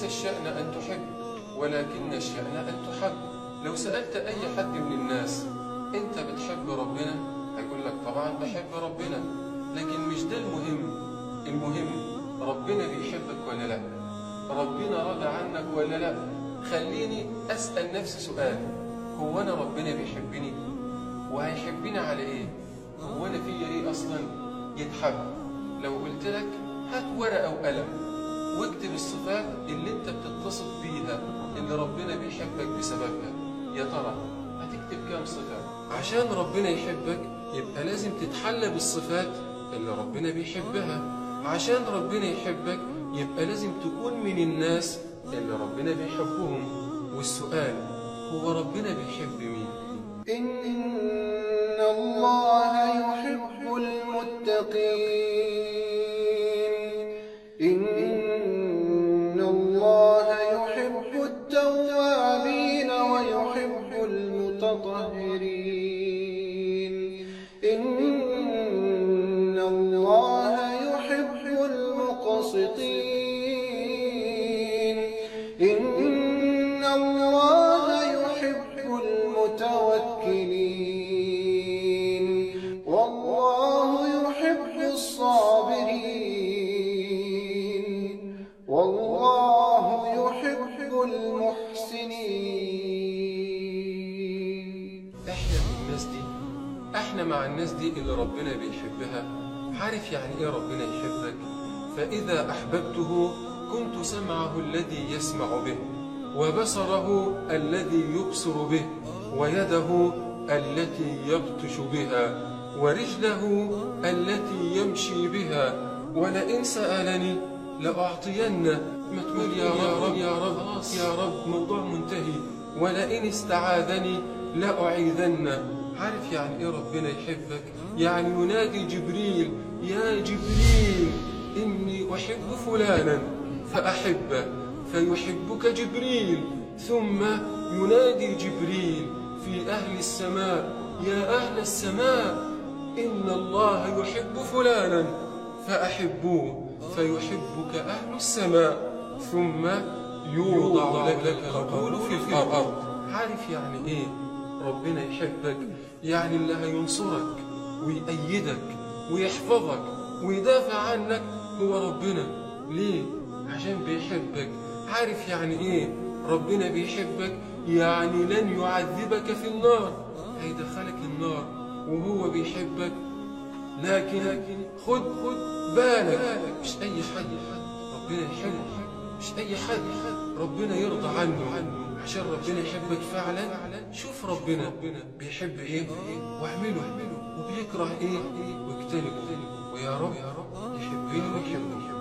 الشأن أن تحب ولكن الشأن أن تحب لو سألت أي حد من الناس أنت بتحب ربنا هيقول لك طبعا بحب ربنا لكن مش ده المهم المهم ربنا بيحبك ولا لا ربنا راضى عنك ولا لا خليني أسأل نفسي سؤال هو أنا ربنا بيحبني وهيحبني على إيه هو أنا فيا إيه أصلا يتحب لو قلت لك هات ورقة وقلم واكتب الصفات اللي انت بتتصف بيها اللي ربنا بيحبك بسببها يا ترى هتكتب كام صفة عشان ربنا يحبك يبقى لازم تتحلى بالصفات اللي ربنا بيحبها عشان ربنا يحبك يبقى لازم تكون من الناس اللي ربنا بيحبهم والسؤال هو ربنا بيحب مين إن الله يحب المتقين إن الله يحب التوابين ويحب المتطهرين إن الله يحب المقسطين إن الله يحب المتوكلين والله يحب الصابرين والله يحب المحسنين احنا من الناس دي احنا مع الناس دي اللي ربنا بيحبها عارف يعني ايه ربنا يحبك فاذا احببته كنت سمعه الذي يسمع به وبصره الذي يبصر به ويده التي يبطش بها ورجله التي يمشي بها ولئن سالني لاعطينه ما تقول يا رب يا رب خلاص يا رب موضوع منتهي ولئن استعاذني لأعيذنه عارف يعني ايه ربنا يحبك يعني ينادي جبريل يا جبريل إني أحب فلانا فأحبه فيحبك جبريل ثم ينادي جبريل في أهل السماء يا أهل السماء إن الله يحب فلانا فأحبوه فيحبك أهل السماء ثم يوضع لك القبول في الأرض عارف يعني إيه ربنا يحبك يعني اللي هينصرك ويأيدك ويحفظك ويدافع عنك هو ربنا ليه؟ عشان بيحبك عارف يعني ايه ربنا بيحبك يعني لن يعذبك في النار هيدخلك النار وهو بيحبك لكن خد خد بالك مش اي حد ربنا يحبك مش اي حد ربنا يرضى عنه عشان ربنا يحبك فعلا شوف ربنا بيحب ايه واعمله وبيكره ايه واجتنبه ويا رب يحبني ويحبك